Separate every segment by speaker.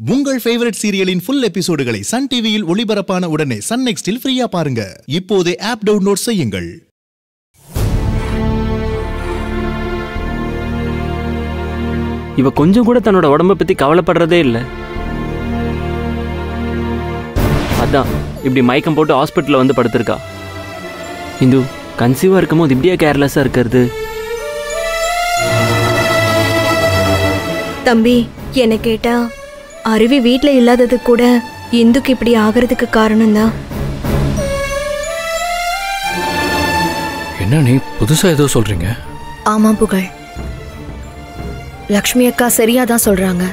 Speaker 1: உங்கள் ஃபேவரட் சீரியலின் ஃபுல் எபிசோடுகளை சன் டிவியில் ஒளிபரப்பான உடனே சன் நெக்ஸ்டில் ஃப்ரீயா பாருங்க இப்போதே ஆப் டவுன்லோட் செய்யுங்கள்
Speaker 2: இவ கொஞ்சம் கூட தன்னோட உடம்ப பத்தி கவலைப்படுறதே இல்லை அதான் இப்படி மயக்கம் போட்டு ஹாஸ்பிட்டலில் வந்து படுத்திருக்கா இந்து கன்சீவாக இருக்கும்போது இப்படியே கேர்லெஸ்ஸாக இருக்கிறது
Speaker 3: தம்பி என்ன கேட்டா அருவி வீட்ல இல்லாதது கூட இந்துக்கு இப்படி ஆகிறதுக்கு காரணம் தான்
Speaker 4: என்ன நீ புதுசா ஏதோ சொல்றீங்க
Speaker 5: ஆமா புகழ் லக்ஷ்மி அக்கா சரியா தான் சொல்றாங்க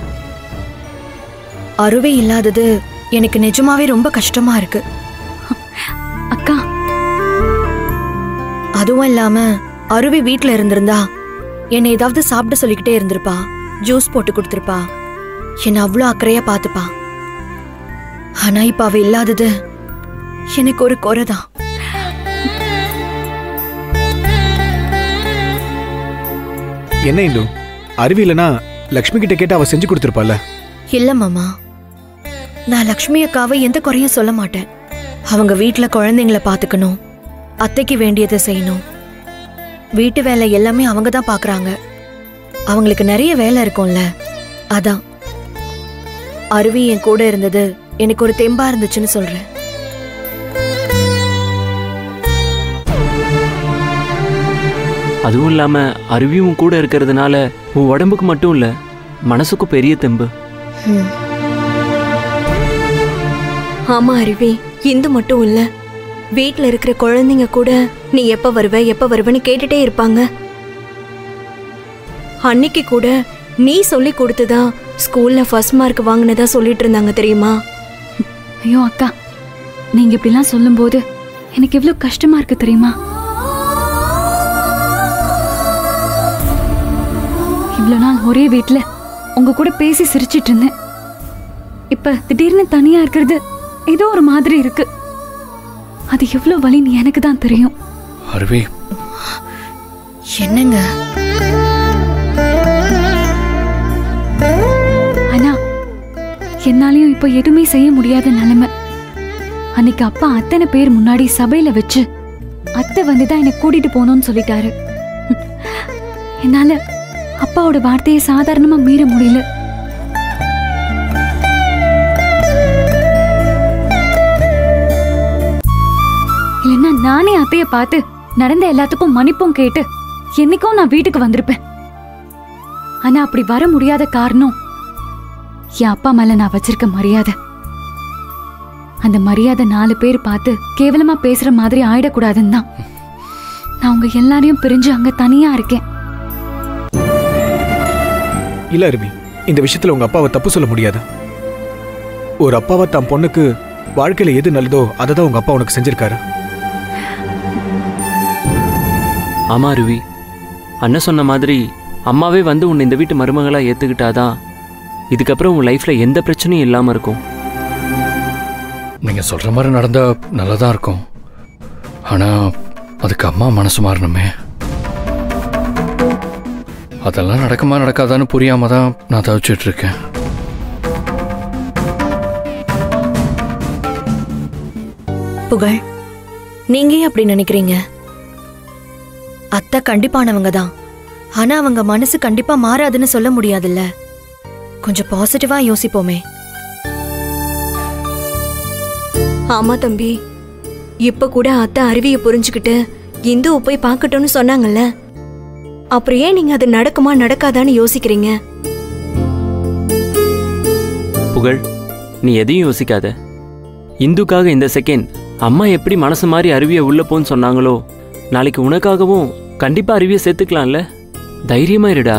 Speaker 5: அருவே இல்லாதது எனக்கு நிஜமாவே ரொம்ப கஷ்டமா இருக்கு
Speaker 6: அக்கா
Speaker 5: அதுவும் இல்லாம அருவி வீட்ல இருந்திருந்தா என்னை ஏதாவது சாப்பிட சொல்லிக்கிட்டே இருந்திருப்பா ஜூஸ் போட்டு கொடுத்திருப்பா என்னை அவ்வளோ அக்கறையா பார்த்துப்பா ஆனா இப்ப அவ இல்லாதது எனக்கு ஒரு குறைதான்
Speaker 7: என்ன இந்து அருவி இல்லைனா லக்ஷ்மி கிட்ட கேட்டு அவ செஞ்சு கொடுத்துருப்பால
Speaker 5: இல்ல மாமா நான் லக்ஷ்மி அக்காவை எந்த குறையும் சொல்ல மாட்டேன் அவங்க வீட்ல குழந்தைங்கள பாத்துக்கணும் அத்தைக்கு வேண்டியதை செய்யணும் வீட்டு வேலை எல்லாமே அவங்க தான் பாக்குறாங்க அவங்களுக்கு நிறைய வேலை இருக்கும்ல அதான் அருவி என் கூட இருந்தது எனக்கு ஒரு தெம்பா இருந்துச்சுன்னு சொல்றேன்
Speaker 2: அதுவும் இல்லாமல் அருவியும் கூட இருக்கிறதுனால உன் உடம்புக்கு மட்டும் இல்லை மனசுக்கும் பெரிய தெம்பு
Speaker 5: ம்.
Speaker 3: ஆமா அருவி இந்து மட்டும் இல்ல வீட்ல இருக்கிற குழந்தைங்க கூட நீ எப்ப வருவ எப்ப வருவன்னு கேட்டுட்டே இருப்பாங்க அன்னைக்கு கூட நீ சொல்லி கொடுத்துதான் ஸ்கூல்ல ஃபர்ஸ்ட் மார்க் வாங்கினதா சொல்லிட்டு இருந்தாங்க தெரியுமா
Speaker 6: ஐயோ அக்கா நீங்க இப்படிலாம் சொல்லும்போது எனக்கு எவ்வளவு கஷ்டமா இருக்கு தெரியுமா இவ்வளவு நாள் ஒரே வீட்ல உங்க கூட பேசி சிரிச்சிட்டு இருந்தேன் இப்ப திடீர்னு தனியா இருக்கிறது ஏதோ ஒரு மாதிரி இருக்கு அது எவ்வளவு வலின்னு எனக்கு தான் தெரியும்
Speaker 4: அருவி
Speaker 5: என்னங்க
Speaker 6: ஆனா என்னாலயும் இப்ப எதுவுமே செய்ய முடியாத நிலைமை அன்னைக்கு அப்பா அத்தனை பேர் முன்னாடி சபையில வச்சு அத்தை வந்துதான் என்னை கூட்டிட்டு போகணும்னு சொல்லிட்டாரு என்னால அப்பாவோட வார்த்தையை சாதாரணமா மீற முடியல இல்லைன்னா நானே அத்தைய பார்த்து நடந்த எல்லாத்துக்கும் மன்னிப்பும் கேட்டு என்னைக்கும் நான் வீட்டுக்கு வந்திருப்பேன் ஆனா அப்படி வர முடியாத காரணம் என் அப்பா மேல நான் வச்சிருக்க மரியாதை அந்த மரியாதை நாலு பேர் பார்த்து கேவலமா பேசுற மாதிரி ஆயிடக்கூடாதுன்னு தான் நான் உங்க எல்லாரையும் பிரிஞ்சு அங்க தனியா இருக்கேன்
Speaker 7: இல்ல அருவி இந்த விஷயத்துல உங்க அப்பாவை தப்பு சொல்ல முடியாது ஒரு அப்பாவை தன் பொண்ணுக்கு வாழ்க்கையில எது நல்லதோ அதை தான் உங்க அப்பா உனக்கு செஞ்சிருக்காரு
Speaker 2: ஆமா அருவி அண்ணன் சொன்ன மாதிரி அம்மாவே வந்து உன்னை இந்த வீட்டு மருமகளாக ஏற்றுக்கிட்டாதான் இதுக்கப்புறம் உன் லைஃப்பில் எந்த பிரச்சனையும் இல்லாமல் இருக்கும்
Speaker 4: நீங்க சொல்ற மாதிரி நடந்தா நல்லதா இருக்கும் ஆனா அதுக்கு அம்மா மனசு மாறணுமே அதெல்லாம் நடக்குமா நடக்காதான்னு புரியாம தான் நான் தவிச்சிட்டு இருக்கேன்
Speaker 5: புகழ் நீங்க ஏன் அப்படி நினைக்கிறீங்க அத்தை கண்டிப்பானவங்க தான் ஆனா அவங்க மனசு கண்டிப்பா மாறாதுன்னு சொல்ல முடியாதுல்ல கொஞ்சம் பாசிட்டிவா யோசிப்போமே
Speaker 3: ஆமா தம்பி இப்ப கூட அத்தை அருவியை புரிஞ்சுக்கிட்டு இந்துவை போய் பார்க்கட்டும்னு சொன்னாங்கல்ல அப்புறம் ஏன் நீங்க அது நடக்குமா நடக்காதான்னு யோசிக்கிறீங்க
Speaker 2: புகழ் நீ எதையும் யோசிக்காத இந்துக்காக இந்த செகண்ட் அம்மா எப்படி மனசு மாதிரி அருவியை உள்ள போன்னு சொன்னாங்களோ நாளைக்கு உனக்காகவும் கண்டிப்பா அருவியை சேர்த்துக்கலாம்ல தைரியமா இருடா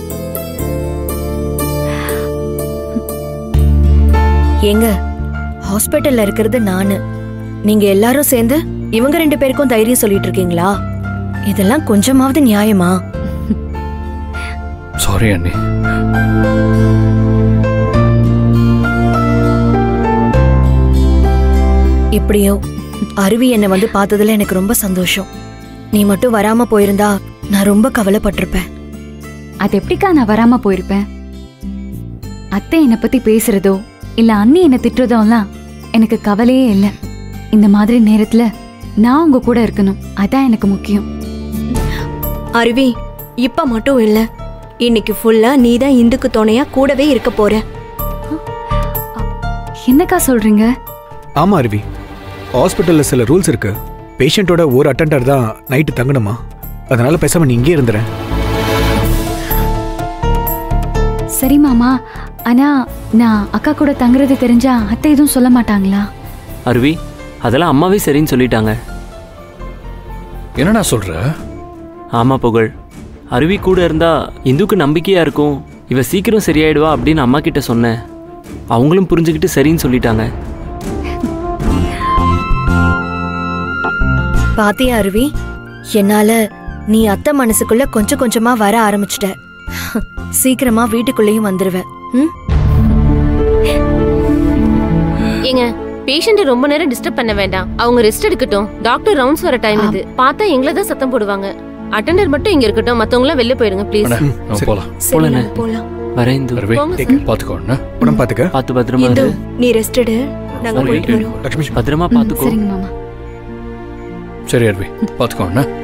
Speaker 5: ஏங்க ஹாஸ்பிட்டல்ல இருக்கிறது நானு நீங்க எல்லாரும் சேர்ந்து இவங்க ரெண்டு பேருக்கும் தைரியம் சொல்லிட்டு இருக்கீங்களா இதெல்லாம் கொஞ்சமாவது நியாயமா
Speaker 4: சாரி அண்ணி
Speaker 5: எப்படியோ அருவி என்னை வந்து பார்த்ததுல எனக்கு ரொம்ப சந்தோஷம் நீ மட்டும் வராம போயிருந்தா நான் ரொம்ப கவலைப்பட்டிருப்பேன்
Speaker 6: அது எப்படிக்கா நான் வராம போயிருப்பேன் அத்தை என்னை பத்தி பேசுறதோ இல்ல அண்ணி என்ன திட்டுறதோலாம் எனக்கு கவலையே இல்லை இந்த மாதிரி நேரத்துல நான் உங்க கூட இருக்கணும் அதான் எனக்கு முக்கியம்
Speaker 3: அருவி இப்ப மட்டும் இல்ல இன்னைக்கு ஃபுல்லா நீ தான் இந்துக்கு துணையா கூடவே இருக்க போற
Speaker 6: என்னக்கா சொல்றீங்க
Speaker 7: ஆமா அருவி ஹாஸ்பிட்டல்ல சில ரூல்ஸ் இருக்கு பேஷண்ட்டோட ஒரு அட்டெண்டர் தான் நைட்டு தங்கணுமா அதனால பேசாம நீ இங்கே இருந்துறேன்
Speaker 6: சரி மாமா ஆனா நான் அக்கா கூட தங்குறது தெரிஞ்சா அத்தை எதுவும் சொல்ல மாட்டாங்களா
Speaker 2: அருவி அதெல்லாம் அம்மாவே சரின்னு சொல்லிட்டாங்க
Speaker 4: என்னடா சொல்ற
Speaker 2: ஆமா புகழ் அருவி கூட இருந்தா இந்துக்கு நம்பிக்கையா இருக்கும் இவ சீக்கிரம் சரியாயிடுவா அப்படின்னு அம்மா கிட்ட சொன்னேன் அவங்களும் புரிஞ்சுக்கிட்டு சரின்னு சொல்லிட்டாங்க
Speaker 5: பாத்தியா அருவி என்னால நீ அத்தை மனசுக்குள்ள கொஞ்சம் கொஞ்சமா வர ஆரம்பிச்சிட்ட சீக்கிரமா வீட்டுக்குள்ளேயும் வந்துருவ ம்
Speaker 8: ஏங்க பேஷண்ட் ரொம்ப நேரம் டிஸ்டர்ப் பண்ண வேண்டாம் அவங்க ரெஸ்ட் எடுக்கட்டும் டாக்டர் ரவுண்ட்ஸ் வர டைம் இது பார்த்தா எங்களை தான் சத்தம் போடுவாங்க அட்டெண்டர் மட்டும் இங்க இருக்கட்டும் மத்தவங்க எல்லாம் வெளில போயிடுங்க ப்ளீஸ்
Speaker 4: அண்ணா நம்ம
Speaker 7: சரி.
Speaker 4: போலாம்
Speaker 3: சரி
Speaker 2: போலாண்ணே.
Speaker 3: நம்ம போலாம்
Speaker 2: வரேன் இந்து
Speaker 4: அருவி
Speaker 8: போங்க
Speaker 7: Take care.
Speaker 4: பாத்துக்கோ அண்ணா
Speaker 7: உடம்பு பாத்துக்க
Speaker 2: பார்த்து பத்திரமா
Speaker 3: இந்து
Speaker 2: இரு
Speaker 3: நீ ரெஸ்ட் எடு நாங்க
Speaker 2: சரி.
Speaker 3: போயிட்டு வரோம்
Speaker 7: லக்ஷ்மி
Speaker 2: பத்திரமா
Speaker 6: ம்,
Speaker 2: பார்த்துக்கோ
Speaker 6: சரிங்க மாமா
Speaker 4: சரி அருவி பாத்துக்கோ அண்ணா